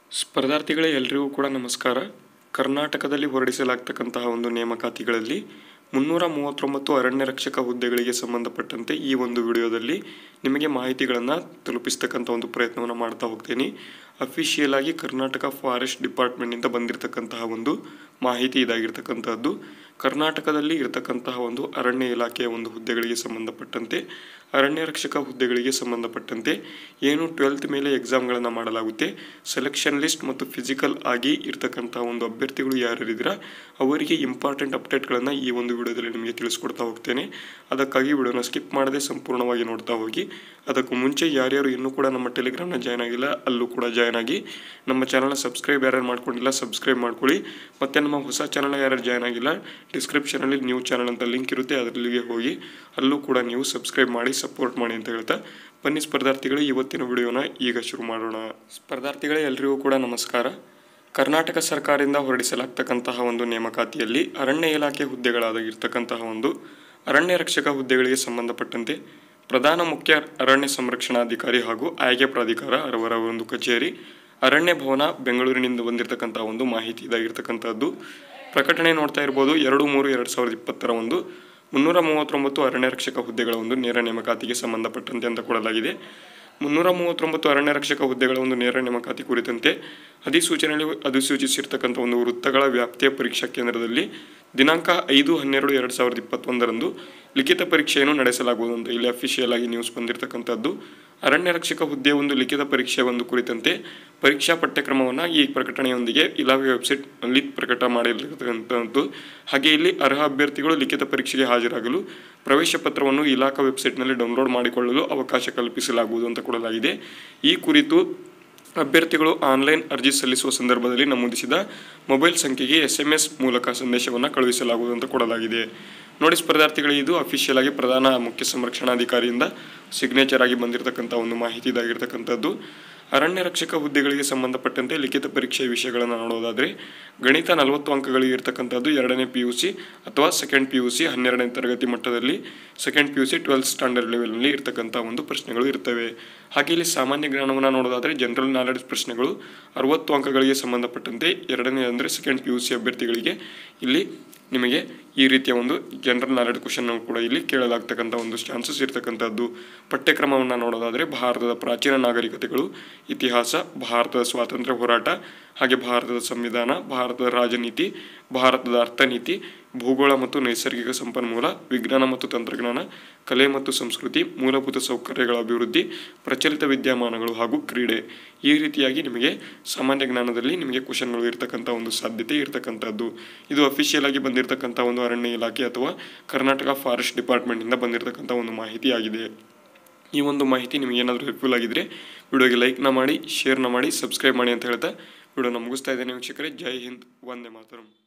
ಸ್ಪರ್ಧಾರ್ಥಿಗಳೇ ಎಲ್ರಿಗೂ ಕೂಡ ನಮಸ್ಕಾರ ಕರ್ನಾಟಕದಲ್ಲಿ ಹೊರಡಿಸಲಾಗ್ತಕ್ಕಂತಹ ಒಂದು ನೇಮಕಾತಿಗಳಲ್ಲಿ ಮುನ್ನೂರ ಮೂವತ್ತೊಂಬತ್ತು ಅರಣ್ಯ ರಕ್ಷಕ ಹುದ್ದೆಗಳಿಗೆ ಸಂಬಂಧಪಟ್ಟಂತೆ ಈ ಒಂದು ವಿಡಿಯೋದಲ್ಲಿ ನಿಮಗೆ ಮಾಹಿತಿಗಳನ್ನು ತಲುಪಿಸ್ತಕ್ಕಂಥ ಒಂದು ಪ್ರಯತ್ನವನ್ನು ಮಾಡ್ತಾ ಹೋಗ್ತೀನಿ ಅಫಿಷಿಯಲ್ ಆಗಿ ಕರ್ನಾಟಕ ಫಾರೆಸ್ಟ್ ಡಿಪಾರ್ಟ್ಮೆಂಟ್ನಿಂದ ಬಂದಿರತಕ್ಕಂತಹ ಒಂದು ಮಾಹಿತಿ ಇದಾಗಿರ್ತಕ್ಕಂತಹದ್ದು ಕರ್ನಾಟಕದಲ್ಲಿ ಇರತಕ್ಕಂತಹ ಒಂದು ಅರಣ್ಯ ಇಲಾಖೆಯ ಒಂದು ಹುದ್ದೆಗಳಿಗೆ ಸಂಬಂಧಪಟ್ಟಂತೆ ಅರಣ್ಯ ರಕ್ಷಕ ಹುದ್ದೆಗಳಿಗೆ ಸಂಬಂಧಪಟ್ಟಂತೆ ಏನು ಟ್ವೆಲ್ತ್ ಮೇಲೆ ಎಕ್ಸಾಮ್ಗಳನ್ನು ಮಾಡಲಾಗುತ್ತೆ ಸೆಲೆಕ್ಷನ್ ಲಿಸ್ಟ್ ಮತ್ತು ಫಿಸಿಕಲ್ ಆಗಿ ಇರ್ತಕ್ಕಂತಹ ಒಂದು ಅಭ್ಯರ್ಥಿಗಳು ಯಾರ್ಯಾರಿದ್ದೀರಾ ಅವರಿಗೆ ಇಂಪಾರ್ಟೆಂಟ್ ಅಪ್ಡೇಟ್ಗಳನ್ನು ಈ ಒಂದು ವಿಡಿಯೋದಲ್ಲಿ ನಿಮಗೆ ತಿಳಿಸ್ಕೊಡ್ತಾ ಹೋಗ್ತೇನೆ ಅದಕ್ಕಾಗಿ ವಿಡಿಯೋನ ಸ್ಕಿಪ್ ಮಾಡದೆ ಸಂಪೂರ್ಣವಾಗಿ ನೋಡ್ತಾ ಹೋಗಿ ಅದಕ್ಕೂ ಮುಂಚೆ ಯಾರ್ಯಾರು ಇನ್ನೂ ಕೂಡ ನಮ್ಮ ಟೆಲಿಗ್ರಾಮ್ನ ಜಾಯ್ನ್ ಆಗಿಲ್ಲ ಅಲ್ಲೂ ಕೂಡ ಜಾಯ್ನ್ ಆಗಿ ನಮ್ಮ ಚಾನಲ್ನ ಸಬ್ಸ್ಕ್ರೈಬ್ ಯಾರ್ಯಾರು ಮಾಡ್ಕೊಂಡಿಲ್ಲ ಸಬ್ಸ್ಕ್ರೈಬ್ ಮಾಡ್ಕೊಳ್ಳಿ ಮತ್ತು ನಮ್ಮ ಹೊಸ ಚಾನಲ್ ಯಾರ್ಯಾರು ಜಾಯ್ನ್ ಆಗಿಲ್ಲ ಡಿಸ್ಕ್ರಿಪ್ಷನಲ್ಲಿ ನ್ಯೂ ಚಾನಲ್ ಅಂತ ಲಿಂಕ್ ಇರುತ್ತೆ ಅದರಲ್ಲಿಗೆ ಹೋಗಿ ಅಲ್ಲೂ ಕೂಡ ನೀವು ಸಬ್ಸ್ಕ್ರೈಬ್ ಮಾಡಿ ಸಪೋರ್ಟ್ ಮಾಡಿ ಅಂತ ಹೇಳ್ತಾ ಬನ್ನಿ ಸ್ಪರ್ಧಾರ್ಥಿಗಳೇ ಇವತ್ತಿನ ವಿಡಿಯೋನ ಈಗ ಶುರು ಮಾಡೋಣ ಸ್ಪರ್ಧಾರ್ಥಿಗಳೇ ಎಲ್ರಿಗೂ ಕೂಡ ನಮಸ್ಕಾರ ಕರ್ನಾಟಕ ಸರ್ಕಾರದಿಂದ ಹೊರಡಿಸಲಾಗ್ತಕ್ಕಂತಹ ಒಂದು ನೇಮಕಾತಿಯಲ್ಲಿ ಅರಣ್ಯ ಇಲಾಖೆ ಹುದ್ದೆಗಳಾಗಿರ್ತಕ್ಕಂತಹ ಒಂದು ಅರಣ್ಯ ರಕ್ಷಕ ಹುದ್ದೆಗಳಿಗೆ ಸಂಬಂಧಪಟ್ಟಂತೆ ಪ್ರಧಾನ ಮುಖ್ಯ ಅರಣ್ಯ ಸಂರಕ್ಷಣಾಧಿಕಾರಿ ಹಾಗೂ ಆಯ್ಕೆ ಪ್ರಾಧಿಕಾರ ಅವರ ಒಂದು ಕಚೇರಿ ಅರಣ್ಯ ಭವನ ಬೆಂಗಳೂರಿನಿಂದ ಬಂದಿರತಕ್ಕಂತಹ ಒಂದು ಮಾಹಿತಿ ಇದಾಗಿರ್ತಕ್ಕಂಥದ್ದು ಪ್ರಕಟಣೆ ನೋಡ್ತಾ ಇರ್ಬೋದು ಎರಡು ಮೂರು ಎರಡು ಸಾವಿರದ ಇಪ್ಪತ್ತರ ಒಂದು ಮುನ್ನೂರ ಮೂವತ್ತೊಂಬತ್ತು ಅರಣ್ಯ ರಕ್ಷಕ ಹುದ್ದೆಗಳ ಒಂದು ನೇರ ನೇಮಕಾತಿಗೆ ಸಂಬಂಧಪಟ್ಟಂತೆ ಅಂತ ಕೊಡಲಾಗಿದೆ ಮುನ್ನೂರ ಮೂವತ್ತೊಂಬತ್ತು ಅರಣ್ಯ ರಕ್ಷಕ ಹುದ್ದೆಗಳ ಒಂದು ನೇರ ನೇಮಕಾತಿ ಕುರಿತಂತೆ ಅಧಿಸೂಚನೆಯಲ್ಲಿ ಅಧಿಸೂಚಿಸಿರ್ತಕ್ಕಂಥ ಒಂದು ವೃತ್ತಗಳ ವ್ಯಾಪ್ತಿಯ ಪರೀಕ್ಷಾ ಕೇಂದ್ರದಲ್ಲಿ ದಿನಾಂಕ ಐದು ಹನ್ನೆರಡು ಎರಡು ಸಾವಿರದ ಇಪ್ಪತ್ತೊಂದರಂದು ಲಿಖಿತ ಪರೀಕ್ಷೆಯನ್ನು ನಡೆಸಲಾಗುವುದು ಅಂತ ಇಲ್ಲಿ ಅಫಿಷಿಯಲ್ ಆಗಿ ನ್ಯೂಸ್ ಬಂದಿರತಕ್ಕಂಥದ್ದು ಅರಣ್ಯ ರಕ್ಷಕ ಹುದ್ದೆಯ ಒಂದು ಲಿಖಿತ ಪರೀಕ್ಷೆ ಒಂದು ಕುರಿತಂತೆ ಪರೀಕ್ಷಾ ಪಠ್ಯಕ್ರಮವನ್ನು ಈ ಪ್ರಕಟಣೆಯೊಂದಿಗೆ ಇಲಾಖೆ ವೆಬ್ಸೈಟ್ನಲ್ಲಿ ಪ್ರಕಟ ಮಾಡಿರತಕ್ಕಂಥದ್ದು ಹಾಗೆ ಇಲ್ಲಿ ಅರ್ಹ ಅಭ್ಯರ್ಥಿಗಳು ಲಿಖಿತ ಪರೀಕ್ಷೆಗೆ ಹಾಜರಾಗಲು ಪ್ರವೇಶ ಪತ್ರವನ್ನು ಇಲಾಖಾ ವೆಬ್ಸೈಟ್ನಲ್ಲಿ ಡೌನ್ಲೋಡ್ ಮಾಡಿಕೊಳ್ಳಲು ಅವಕಾಶ ಕಲ್ಪಿಸಲಾಗುವುದು ಅಂತ ಕೊಡಲಾಗಿದೆ ಈ ಕುರಿತು ಅಭ್ಯರ್ಥಿಗಳು ಆನ್ಲೈನ್ ಅರ್ಜಿ ಸಲ್ಲಿಸುವ ಸಂದರ್ಭದಲ್ಲಿ ನಮೂದಿಸಿದ ಮೊಬೈಲ್ ಸಂಖ್ಯೆಗೆ ಎಸ್ ಎಂ ಎಸ್ ಮೂಲಕ ಸಂದೇಶವನ್ನು ಕಳುಹಿಸಲಾಗುವುದು ಅಂತ ಕೊಡಲಾಗಿದೆ ನೋಡಿ ಸ್ಪರ್ಧಾರ್ಥಿಗಳು ಇದು ಅಫಿಷಿಯಲ್ ಆಗಿ ಪ್ರಧಾನ ಮುಖ್ಯ ಸಂರಕ್ಷಣಾಧಿಕಾರಿಯಿಂದ ಸಿಗ್ನೇಚರ್ ಆಗಿ ಬಂದಿರತಕ್ಕಂಥ ಒಂದು ಮಾಹಿತಿ ಇದಾಗಿರ್ತಕ್ಕಂಥದ್ದು ಅರಣ್ಯ ರಕ್ಷಕ ಹುದ್ದೆಗಳಿಗೆ ಸಂಬಂಧಪಟ್ಟಂತೆ ಲಿಖಿತ ಪರೀಕ್ಷೆಯ ವಿಷಯಗಳನ್ನು ನೋಡೋದಾದರೆ ಗಣಿತ ನಲವತ್ತು ಅಂಕಗಳಿಗೆ ಇರತಕ್ಕಂಥದ್ದು ಎರಡನೇ ಪಿ ಯು ಸಿ ಅಥವಾ ಸೆಕೆಂಡ್ ಪಿ ಯು ಸಿ ಹನ್ನೆರಡನೇ ತರಗತಿ ಮಟ್ಟದಲ್ಲಿ second P U C twelfth standard ಲೆವೆಲ್ನಲ್ಲಿ ಇರತಕ್ಕಂಥ ಒಂದು ಪ್ರಶ್ನೆಗಳು ಇರ್ತವೆ ಹಾಗೆ ಇಲ್ಲಿ ಸಾಮಾನ್ಯ ಜ್ಞಾನವನ್ನು ನೋಡೋದಾದರೆ ಜನರಲ್ ನಾಲೆಡ್ಜ್ ಪ್ರಶ್ನೆಗಳು ಅರವತ್ತು ಅಂಕಗಳಿಗೆ ಸಂಬಂಧಪಟ್ಟಂತೆ ಎರಡನೇ ಅಂದರೆ ಸೆಕೆಂಡ್ ಪಿ ಯು ಸಿ ಅಭ್ಯರ್ಥಿಗಳಿಗೆ ಇಲ್ಲಿ ನಿಮಗೆ ಈ ರೀತಿಯ ಒಂದು ಜನರಲ್ ನಾಲೆಡ್ಜ್ ಕ್ವಶನ್ ಕೂಡ ಇಲ್ಲಿ ಕೇಳಲಾಗ್ತಕ್ಕಂಥ ಒಂದು ಚಾನ್ಸಸ್ ಇರ್ತಕ್ಕಂಥದ್ದು ಪಠ್ಯಕ್ರಮವನ್ನು ನೋಡೋದಾದರೆ ಭಾರತದ ಪ್ರಾಚೀನ ನಾಗರಿಕತೆಗಳು ಇತಿಹಾಸ ಭಾರತದ ಸ್ವಾತಂತ್ರ್ಯ ಹೋರಾಟ ಹಾಗೆ ಭಾರತದ ಸಂವಿಧಾನ ಭಾರತದ ರಾಜನೀತಿ ಭಾರತದ ಅರ್ಥನೀತಿ ಭೂಗೋಳ ಮತ್ತು ನೈಸರ್ಗಿಕ ಸಂಪನ್ಮೂಲ ವಿಜ್ಞಾನ ಮತ್ತು ತಂತ್ರಜ್ಞಾನ ಕಲೆ ಮತ್ತು ಸಂಸ್ಕೃತಿ ಮೂಲಭೂತ ಸೌಕರ್ಯಗಳ ಅಭಿವೃದ್ಧಿ ಪ್ರಚಲಿತ ವಿದ್ಯಮಾನಗಳು ಹಾಗೂ ಕ್ರೀಡೆ ಈ ರೀತಿಯಾಗಿ ನಿಮಗೆ ಸಾಮಾನ್ಯ ಜ್ಞಾನದಲ್ಲಿ ನಿಮಗೆ ಕ್ವಶನ್ಗಳು ಇರ್ತಕ್ಕಂಥ ಒಂದು ಸಾಧ್ಯತೆ ಇರ್ತಕ್ಕಂಥದ್ದು ಇದು ಅಫಿಷಿಯಲ್ ಆಗಿ ಬಂದಿರತಕ್ಕಂಥ ಒಂದು ಅರಣ್ಯ ಇಲಾಖೆ ಅಥವಾ ಕರ್ನಾಟಕ ಫಾರೆಸ್ಟ್ ಡಿಪಾರ್ಟ್ಮೆಂಟಿಂದ ಬಂದಿರತಕ್ಕಂಥ ಒಂದು ಮಾಹಿತಿ ಆಗಿದೆ ಈ ಒಂದು ಮಾಹಿತಿ ನಿಮಗೆ ಏನಾದರೂ ಹೆಲ್ಪ್ಫುಲ್ ಆಗಿದ್ದರೆ ವಿಡಿಯೋಗೆ ಲೈಕ್ನ ಮಾಡಿ ಶೇರ್ನ ಮಾಡಿ ಸಬ್ಸ್ಕ್ರೈಬ್ ಮಾಡಿ ಅಂತ ಹೇಳ್ತಾ ವಿಡಿಯೋನ ಮುಗಿಸ್ತಾ ಇದ್ದೇನೆ ವೀಕ್ಷಕರೇ ಜೈ ಹಿಂದ್ ವಂದೇ ಮಾತರಂ